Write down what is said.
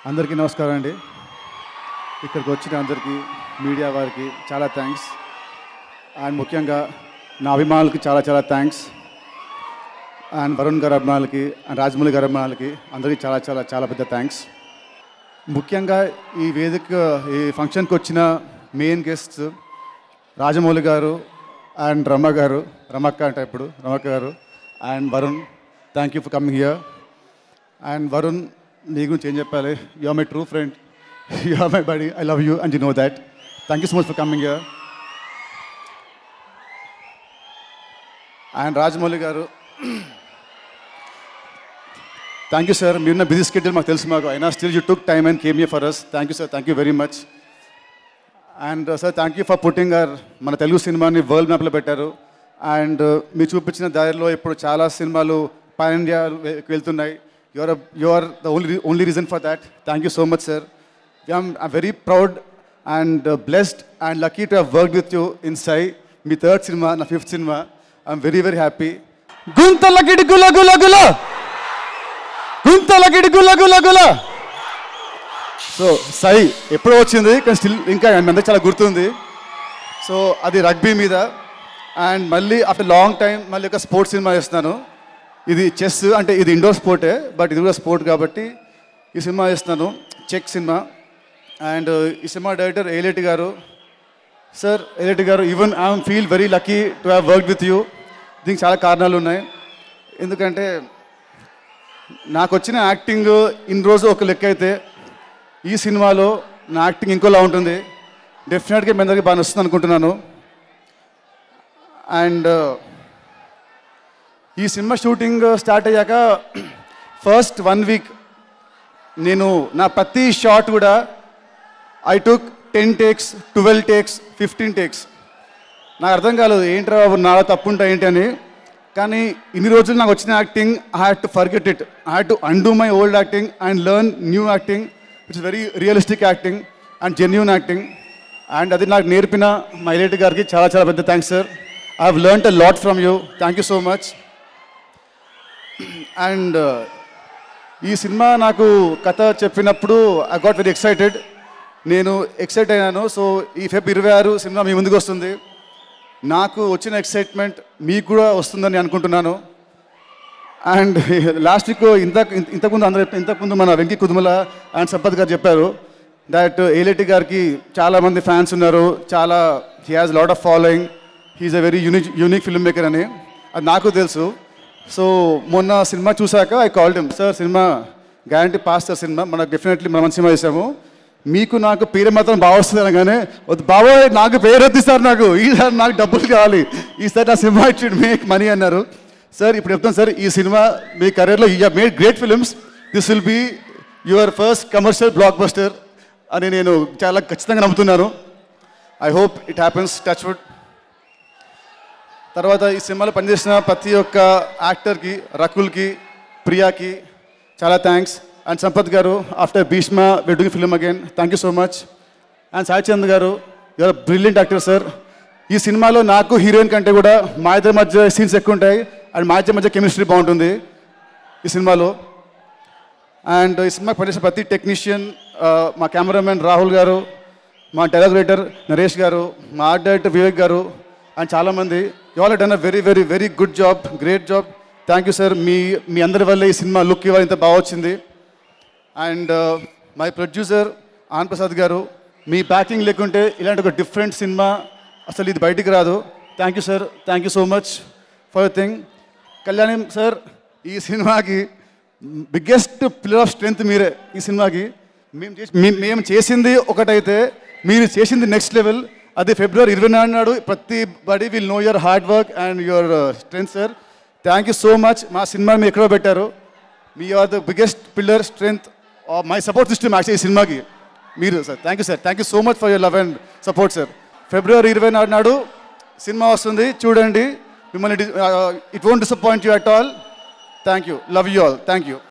అందరికీ నమస్కారం అండి ఇక్కడికి వచ్చిన అందరికీ మీడియా వారికి చాలా థ్యాంక్స్ అండ్ ముఖ్యంగా నా అభిమానులకి చాలా చాలా థ్యాంక్స్ అండ్ వరుణ్ గారి అభిమానులకి అండ్ రాజమౌళి గారి అభిమానులకి అందరికీ చాలా చాలా చాలా పెద్ద థ్యాంక్స్ ముఖ్యంగా ఈ వేదిక ఈ ఫంక్షన్కి వచ్చిన మెయిన్ గెస్ట్స్ రాజమౌళి గారు అండ్ రమ గారు రమక్క అంటే ఇప్పుడు Ramakka garu and Varun thank you for coming here and Varun నీ గురించి ఏం చెప్పాలి you are my true friend you are my buddy I love you and you know that thank you so much for coming here and Rajamouli garu thank you sir మీరున్న busy schedule మాకు తెలుసు మాకు అయినా still you took time and came you for us thank you sir thank you very much and sir thank you for putting our మన తెలుగు సినిమాని world మ్యాప్లో పెట్టారు and మీరు చూపించిన దారిలో ఇప్పుడు చాలా సినిమాలు పాన్ ఇండియా వెళ్తున్నాయి your your the only only reason for that thank you so much sir I'm very proud and blessed and lucky to have work with you in Sye మీ third cinema నా fifth cinema I'm very very happy గుంతల గిడి గుల గుల గుల గుంతల గిడి గుల గుల గుల so సై ఎప్పుడో వచ్చింది కానీ still ఇంకా మీ అందరికి చాలా గుర్తుంది సో అది రగ్బీ మీద అండ్ మళ్ళీ ఆఫ్టర్ లాంగ్ టైం మళ్ళీ ఒక స్పోర్ట్స్ సినిమా చేస్తున్నాను ఇది చెస్ అంటే ఇది ఇండోర్ స్పోర్టే బట్ ఇది కూడా స్పోర్ట్ కాబట్టి ఈ సినిమా చేస్తున్నాను చెక్ సినిమా అండ్ ఈ cinema director Yeleti garu sir Yeleti garu even I'm feel very lucky to have work with you దీనికి చాలా కారణాలు ఉన్నాయి ఎందుకంటే నాకు వచ్చిన యాక్టింగ్ ఇన్ని రోజు ఒక లెక్క అయితే ఈ సినిమాలో నా యాక్టింగ్ ఇంకోలా ఉంటుంది డెఫినెట్గా మీ అందరికీ బాగా వస్తుంది అనుకుంటున్నాను అండ్ ఈ సినిమా షూటింగ్ స్టార్ట్ అయ్యాక ఫస్ట్ వన్ వీక్ నేను నా ప్రతి షాట్ కూడా I took ten takes twelve takes fifteen takes నాకు అర్థం కాలేదు ఏంట్రా బాబు నాలో తప్పు ఉంటా ఏంటి అని కానీ ఇన్ని రోజులు నాకు వచ్చిన acting I had to forget it I had to undo my old acting and learn new acting it's very realistic acting and genuine acting and అది నాకు నేర్పిన మైలేటి గారికి చాలా చాలా పెద్ద thanks sir I have learn a lot from you thank you so much and ఈ cinema నాకు కథ చెప్పినప్పుడు ఐ గాట్ వెరీ ఎక్సైటెడ్ నేను ఎక్సైట్ అయ్యాను సో ఈ ఫెబ్ ఇరవై ఆరు సినిమా మీ ముందుకు వస్తుంది నాకు వచ్చిన ఎక్సైట్మెంట్ మీకు కూడా వస్తుందని అనుకుంటున్నాను అండ్ లాస్ట్ వీక్ ఇంత ఇంతకుముందు అందరూ ఇంతకుముందు మన వెంకీ కుదుమల అండ్ సంపత్ గారు చెప్పారు దట్ ఏలేటి గారికి చాలామంది ఫ్యాన్స్ ఉన్నారు చాలా he has lot of following he's a very unique unique film maker అని అది నాకు తెలుసు సో మొన్న సినిమా చూశాక I called him sir cinema guarantee pass sir cinema మనకు డెఫినెట్లీ మనం మంచి సినిమా చేసాము మీకు నాకు పేరు మాత్రం బాగా వస్తుంది అనగానే వద్దు బాబోయ్ నాకు పేరు వద్దు సార్ నాకు ఈసారి నాకు డబ్బులు కావాలి ఈసారి నా cinema it should make money అన్నారు సార్ ఇప్పుడు చెప్తాను సార్ ఈ సినిమా మీ కెరీర్లో you made great films this will be your first commercial blockbuster అని నేను చాలా ఖచ్చితంగా నమ్ముతున్నాను I hope it happens touch wood తర్వాత ఈ సినిమాలో పనిచేసిన ప్రతి ఒక్క యాక్టర్కి రకుల్కి ప్రియాకి చాలా thanks and Sampath garu after Bheeshma wedding film again thank you so much and Sai Chand garu your brilliant actor sir ఈ సినిమాలో నాకు హీరోయిన్ కంటే కూడా మా ఇద్దరి మధ్య సీన్స్ ఎక్కువ ఉంటాయి అండ్ మా ఇద్దరి మధ్య కెమిస్ట్రీ బాగుంటుంది ఈ సినిమాలో అండ్ ఈ సినిమాకి పనిచేసిన ప్రతి టెక్నీషియన్ మా కెమెరామెన్ రాహుల్ గారు మా డైలాగ్ రైటర్ నరేష్ గారు మా art director Vivek garu and చాలామంది all done a very very very good job great job thank you sir మీ మీ అందరి వల్ల ఈ సినిమా లుక్ ఇవ్వాలి ఇంత బాగా వచ్చింది అండ్ మై ప్రొడ్యూసర్ ఆన్ ప్రసాద్ గారు మీ బ్యాకింగ్ లేకుంటే ఇలాంటి ఒక డిఫరెంట్ సినిమా అసలు ఇది బయటికి రాదు thank you sir thank you so much for thing Kalyani sir ఈ సినిమాకి బిగ్గెస్ట్ పిల్లర్ ఆఫ్ స్ట్రెంగ్త్ మీరే ఈ సినిమాకి మేము చేసి మీ- మేము చేసింది ఒకటైతే మీరు చేసింది నెక్స్ట్ లెవెల్ అది ఫిబ్రవరి ఇరవై నాడు నాడు ప్రతి body will know your hard work and your strength sir thank you so much మా సినిమా మీరు ఎక్కడో పెట్టారు మీ are the biggest pillar strength my support system actually ఈ సినిమాకి మీరు sir thank you sir thank you so much for your love and support sir ఫిబ్రవరి ఇరవై నాడు నాడు సినిమా వస్తుంది చూడండి మిమ్మల్ని it won't disappoint you at all thank you love you all thank you